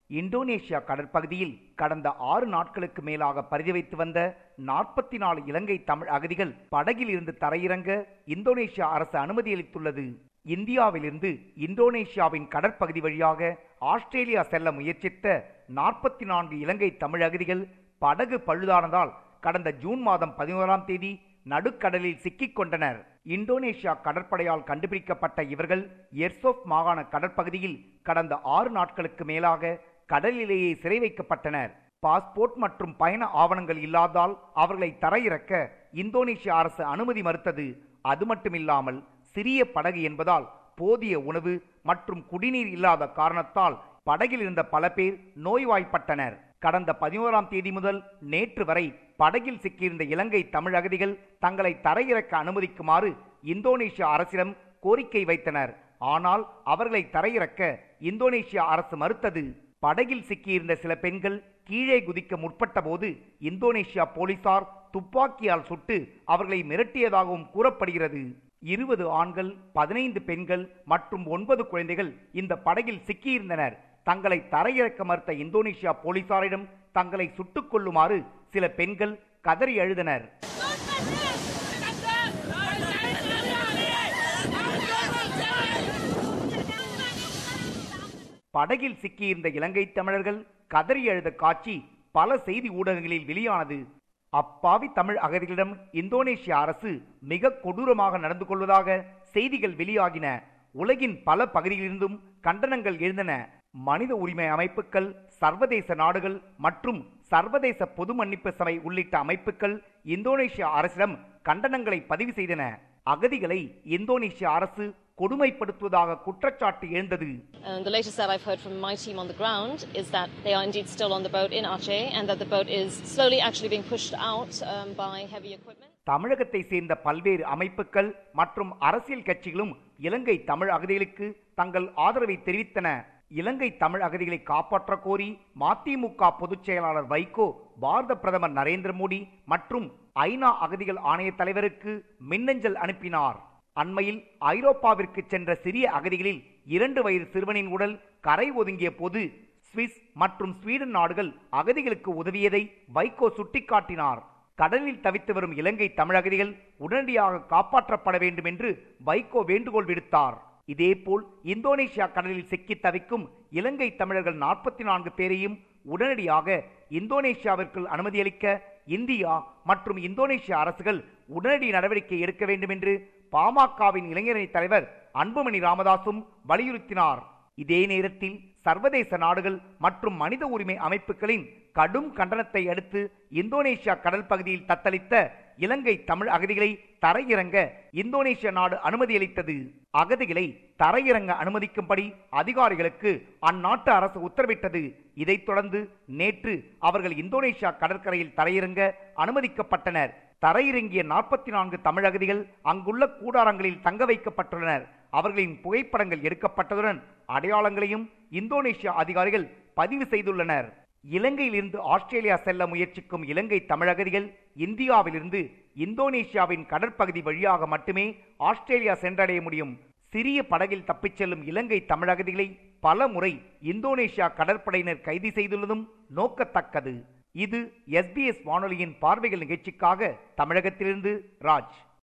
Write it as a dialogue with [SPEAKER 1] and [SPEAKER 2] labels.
[SPEAKER 1] Indonesia கடற்பகுதியில் கடந்த ஆறு நாட்களுக்கு மேலாக பரிதி வைத்து வந்த நாற்பத்தி நாலு இலங்கை தமிழ் அகதிகள் படகில் இருந்து தரையிறங்க இந்தோனேஷியா அரசு அனுமதி அளித்துள்ளது இந்தியாவிலிருந்து இந்தோனேஷியாவின் கடற்பகுதி வழியாக ஆஸ்திரேலியா செல்ல முயற்சித்த நாற்பத்தி நான்கு இலங்கை தமிழ் அகதிகள் படகு பழுதானதால் கடந்த ஜூன் மாதம் பதினோராம் தேதி நடுக்கடலில் சிக்கிக் கொண்டனர் இந்தோனேஷியா கடற்படையால் கண்டுபிடிக்கப்பட்ட இவர்கள் எர்சோப் மாகாண கடற்பகுதியில் கடந்த ஆறு நாட்களுக்கு மேலாக கடலிலேயே சிறை வைக்கப்பட்டனர் பாஸ்போர்ட் மற்றும் பயண ஆவணங்கள் இல்லாதால் அவர்களை தரையிறக்க இந்தோனேஷிய அரசு அனுமதி மறுத்தது அது மட்டுமில்லாமல் சிறிய படகு என்பதால் போதிய உணவு மற்றும் குடிநீர் இல்லாத காரணத்தால் படகில் இருந்த பல பேர் நோய்வாய்ப்பட்டனர் கடந்த பதினோராம் தேதி முதல் நேற்று வரை படகில் சிக்கியிருந்த இலங்கை தமிழ் அகதிகள் தங்களை தரையிறக்க அனுமதிக்குமாறு இந்தோனேஷிய அரசிடம் கோரிக்கை வைத்தனர் ஆனால் அவர்களை தரையிறக்க இந்தோனேஷியா அரசு மறுத்தது படகில் சிக்கியிருந்த சில பெண்கள் கீழே குதிக்க முற்பட்ட போது இந்தோனேஷியா போலீசார் துப்பாக்கியால் சுட்டு அவர்களை மிரட்டியதாகவும் கூறப்படுகிறது இருபது ஆண்கள் பதினைந்து பெண்கள் மற்றும் ஒன்பது குழந்தைகள் இந்த படகில் சிக்கியிருந்தனர் தங்களை தரையிறக்க மறுத்த இந்தோனேஷியா போலீசாரிடம் தங்களை சுட்டுக் கொள்ளுமாறு சில பெண்கள் கதறி அழுதனர் படகில் சிக்கியிருந்த இலங்கை தமிழர்கள் கதறி அழுத காட்சி பல செய்தி ஊடகங்களில் வெளியானது அப்பாவி தமிழ் அகதிகளிடம் இந்தோனேஷிய அரசு மிக கொடூரமாக நடந்து கொள்வதாக செய்திகள் வெளியாகின உலகின் பல பகுதிகளிலிருந்தும் கண்டனங்கள் எழுந்தன மனித உரிமை அமைப்புகள் சர்வதேச நாடுகள் மற்றும் சர்வதேச பொது மன்னிப்பு சபை உள்ளிட்ட அமைப்புகள் இந்தோனேஷிய அரசிடம் கண்டனங்களை பதிவு செய்தன அகதிகளை இந்தோனேஷிய அரசு கொடுமைப்படுத்துவதாக குற்றச்சாட்டு எழுந்தது
[SPEAKER 2] Uh, the latest that I've heard from my team on the ground is that they are indeed still on the boat in Aceh and that the boat is slowly actually being pushed out um, by heavy equipment.
[SPEAKER 1] தமிழகத்தை சேர்ந்த பல்வேறு அமைப்புகள் மற்றும் அரசியல் கட்சிகளும் இலங்கை தமிழ் அகதிகளுக்கு தங்கள் ஆதரவை தெரிவித்தன இலங்கை தமிழ் அகதிகளை காப்பாற்ற கோரி மதிமுக பொதுச் செயலாளர் வைகோ பாரத பிரதமர் நரேந்திர மோடி மற்றும் ஐநா அகதிகள் ஆணைய தலைவருக்கு மின்னஞ்சல் அனுப்பினார் அண்மையில் ஐரோப்பாவிற்கு சென்ற சிறிய அகதிகளில் இரண்டு வயது சிறுவனின் உடல் கரை ஒதுங்கிய போது சுவிஸ் மற்றும் ஸ்வீடன் நாடுகள் அகதிகளுக்கு உதவியதை வைகோ சுட்டிக்காட்டினார் கடலில் தவித்து வரும் இலங்கை தமிழகதிகள் உடனடியாக காப்பாற்றப்பட வேண்டும் என்று வைகோ வேண்டுகோள் விடுத்தார் இதேபோல் இந்தோனேஷியா கடலில் சிக்கி தவிக்கும் இலங்கை தமிழர்கள் நாற்பத்தி நான்கு பேரையும் உடனடியாக இந்தோனேஷியாவிற்குள் அனுமதியளிக்க இந்தியா மற்றும் இந்தோனேஷிய அரசுகள் உடனடி நடவடிக்கை எடுக்க வேண்டும் என்று பாமகவின் இளைஞரணி தலைவர் அன்புமணி ராமதாசும் வலியுறுத்தினார் இதே நேரத்தில் சர்வதேச நாடுகள் மற்றும் மனித உரிமை அமைப்புகளின் கடும் கண்டனத்தை அடுத்து இந்தோனேஷியா கடல் பகுதியில் தத்தளித்த இலங்கை தமிழ் அகதிகளை தரையிறங்க இந்தோனேஷிய நாடு அனுமதி அளித்தது அகதிகளை தரையிறங்க அனுமதிக்கும்படி அதிகாரிகளுக்கு அந்நாட்டு அரசு உத்தரவிட்டது இதைத் தொடர்ந்து நேற்று அவர்கள் இந்தோனேஷியா கடற்கரையில் தரையிறங்க அனுமதிக்கப்பட்டனர் தரையிறங்கிய நாற்பத்தி நான்கு தமிழகதிகள் அங்குள்ள கூடாரங்களில் தங்க வைக்கப்பட்டுள்ளனர் அவர்களின் புகைப்படங்கள் எடுக்கப்பட்டதுடன் அடையாளங்களையும் இந்தோனேஷியா அதிகாரிகள் பதிவு செய்துள்ளனர் இலங்கையிலிருந்து ஆஸ்திரேலியா செல்ல முயற்சிக்கும் இலங்கை தமிழகதிகள் இந்தியாவிலிருந்து இந்தோனேஷியாவின் கடற்பகுதி வழியாக மட்டுமே ஆஸ்திரேலியா சென்றடைய முடியும் சிறிய படகில் தப்பிச் செல்லும் இலங்கை தமிழகதிகளை பல முறை இந்தோனேஷியா கடற்படையினர் கைது செய்துள்ளதும் நோக்கத்தக்கது இது எஸ்பிஎஸ் வானொலியின் பார்வைகள் நிகழ்ச்சிக்காக தமிழகத்திலிருந்து ராஜ்